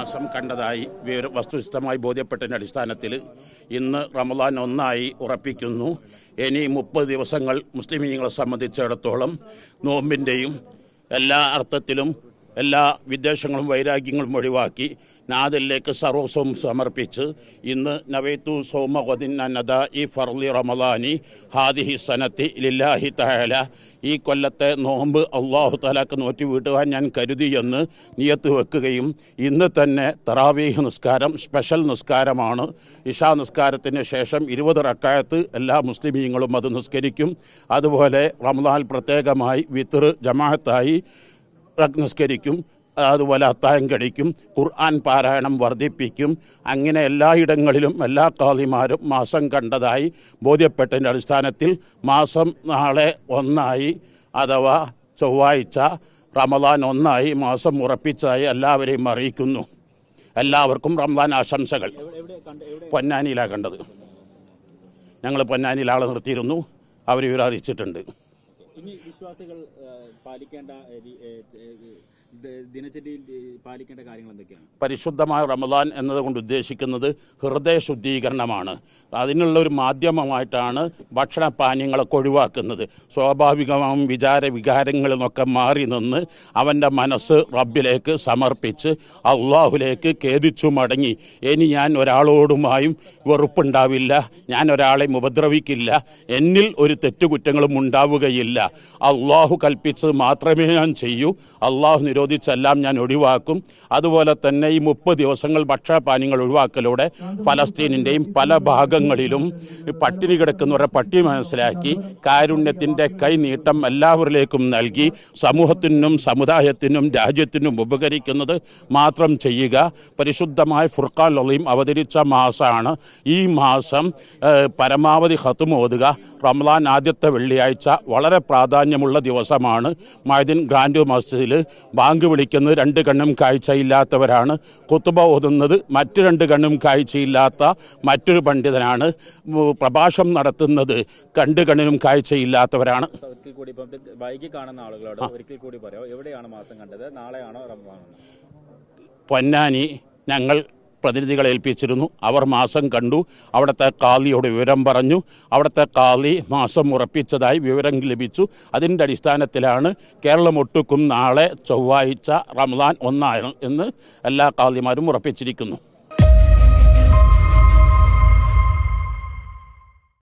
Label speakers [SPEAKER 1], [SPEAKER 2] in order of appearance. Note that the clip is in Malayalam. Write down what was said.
[SPEAKER 1] മാസം കണ്ടതായി വിവര- വസ്തുനിഷ്ഠമായി ബോധ്യപ്പെട്ടതിൻ്റെ അടിസ്ഥാനത്തിൽ ഇന്ന് റമദാൻ ഒന്നായി ഉറപ്പിക്കുന്നു ഇനി മുപ്പത് ദിവസങ്ങൾ മുസ്ലിമീങ്ങളെ സംബന്ധിച്ചിടത്തോളം നോമ്പിൻ്റെയും എല്ലാ അർത്ഥത്തിലും എല്ലാ വിദ്വേഷങ്ങളും വൈരാഗ്യങ്ങളും ഒഴിവാക്കി നാദിലേക്ക് സർവസ്വം സമർപ്പിച്ച് ഇന്ന് നവൈത്തു സോമവദിൻ നദ ഈ ഫർലി റമദാനി ഹാദിഹി സനത്തി ലില്ലാഹി തഹല ഈ കൊല്ലത്തെ നോമ്പ് അള്ളാഹു തലാക്ക് നോറ്റി വീട്ടുവാൻ ഞാൻ കരുതിയെന്ന് നിയത്ത് വെക്കുകയും ഇന്ന് തന്നെ തറാവീഹ് നിസ്കാരം സ്പെഷ്യൽ നിസ്കാരമാണ് ഇഷാ നിസ്കാരത്തിന് ശേഷം ഇരുപത് റക്കായത്ത് എല്ലാ മുസ്ലിമീങ്ങളും അത് നിസ്കരിക്കും അതുപോലെ റമദാൻ പ്രത്യേകമായി വിത്തർ ജമാഅത്തായി നിസ്കരിക്കും അതുപോലെ അത്തായം കഴിക്കും ഖുർആൻ പാരായണം വർദ്ധിപ്പിക്കും അങ്ങനെ എല്ലായിടങ്ങളിലും എല്ലാ കാളിമാരും മാസം കണ്ടതായി ബോധ്യപ്പെട്ടതിൻ്റെ അടിസ്ഥാനത്തിൽ മാസം നാളെ ഒന്നായി അഥവാ ചൊവ്വാഴ്ച റമദാൻ ഒന്നായി മാസം ഉറപ്പിച്ചതായി എല്ലാവരെയും അറിയിക്കുന്നു എല്ലാവർക്കും റമദാൻ ആശംസകൾ പൊന്നാനിയിലാണ് കണ്ടത് ഞങ്ങൾ പൊന്നാനിയിൽ ആളെ നിർത്തിയിരുന്നു അവർ ഇവരെ അറിയിച്ചിട്ടുണ്ട്
[SPEAKER 2] ഇനി വിശ്വാസികൾ ആ, പാലിക്കേണ്ട ഏ, രീ- ഏ, ഏ, ദ- ദിനചര്യയിൽ ഏ, പാലിക്കേണ്ട കാര്യങ്ങൾ എന്തൊക്കെയാണ്
[SPEAKER 1] പരിശുദ്ധമായ റമദാൻ എന്നതുകൊണ്ട് ഉദ്ദേശിക്കുന്നത് ഹൃദയ ശുദ്ധീകരണമാണ് അതിനുള്ള ഒരു മാധ്യമമായിട്ടാണ് ഭക്ഷണപാനീയങ്ങളൊക്കെ ഒഴിവാക്കുന്നത് സ്വാഭാവികമായും വിചാര വികാരങ്ങളിൽ നിന്നൊക്കെ മാറി നിന്ന് അവൻ്റെ മനസ്സ് റബ്ബിലേക്ക് സമർപ്പിച്ച് അള്ളാഹുലേക്ക് ഖേദിച്ചു മടങ്ങി ഇനി ഞാൻ ഒരാളോടുമായും വെറുപ്പുണ്ടാവില്ല ഞാൻ ഒരാളെ ഉപദ്രവിക്കില്ല എന്നിൽ ഒരു തെറ്റുകുറ്റങ്ങളും ഉണ്ടാവുകയില്ല അള്ളാഹു കൽപ്പിച്ചത് മാത്രമേ ഞാൻ ചെയ്യൂ അള്ളാഹു നിരോധിച്ചെല്ലാം ഞാൻ ഒഴിവാക്കും അതുപോലെ തന്നെ ഈ മുപ്പത് ദിവസങ്ങൾ ഭക്ഷണപാനീയങ്ങൾ ഒഴിവാക്കലൂടെ ഫലസ്തീനിൻ്റെയും പല ഭാഗങ്ങളിലും ഈ പട്ടിണി കിടക്കുന്നവരെ പട്ടി മനസ്സിലാക്കി കാരുണ്യത്തിൻ്റെ കൈനീട്ടം എല്ലാവരിലേക്കും നൽകി സമൂഹത്തിനും സമുദായത്തിനും രാജ്യത്തിനും ഉപകരിക്കുന്നത് മാത്രം ചെയ്യുക പരിശുദ്ധമായ ഫുർഖാൻ ലൊളീം അവതരിച്ച മാസമാണ് ഈ മാസം ഏഹ്, പരമാവധി ഹത്തും ഓതുക റംലാൻ ആദ്യത്തെ വെള്ളിയാഴ്ച വളരെ പ്രാധാന്യമുള്ള ദിവസമാണ് മൈദിൻ ഗ്രാൻഡ് മസ്ജിദിൽ ബാങ്ക് വിളിക്കുന്നത് രണ്ട് കണ്ണും കാഴ്ചയില്ലാത്തവരാണ് കുത്തുബ ഓതുന്നത് മറ്റു രണ്ട് കണ്ണും കാഴ്ചയില്ലാത്ത മറ്റൊരു പണ്ഡിതനാണ് ഉം, പ്രഭാഷണം നടത്തുന്നത് രണ്ട് കണ്ണിനും കാഴ്ചയില്ലാത്തവരാണ്
[SPEAKER 2] ഒരിക്കൽ കൂടി ഇപ്പം ഇത് വൈകി കാണുന്ന ആളുകളോട് ഒരിക്കൽ കൂടി പറയാം എവിടെയാണ് മാസം കണ്ടത് നാളെയാണോ റമദാനാണോ
[SPEAKER 1] പൊന്നാനി ഞങ്ങൾ പ്രതിനിധികളെ ഏൽപ്പിച്ചിരുന്നു അവർ മാസം കണ്ടു അവിടുത്തെ കാളിയോട് വിവരം പറഞ്ഞു അവിടുത്തെ കാളി മാസം ഉറപ്പിച്ചതായി വിവരം ലഭിച്ചു അതിൻ്റെ അടിസ്ഥാനത്തിലാണ് കേരളം ഒട്ടുക്കും നാളെ ചൊവ്വാഴ്ച റമദാൻ ഒന്നാണ് എന്ന് എല്ലാ കാളിമാരും ഉറപ്പിച്ചിരിക്കുന്നു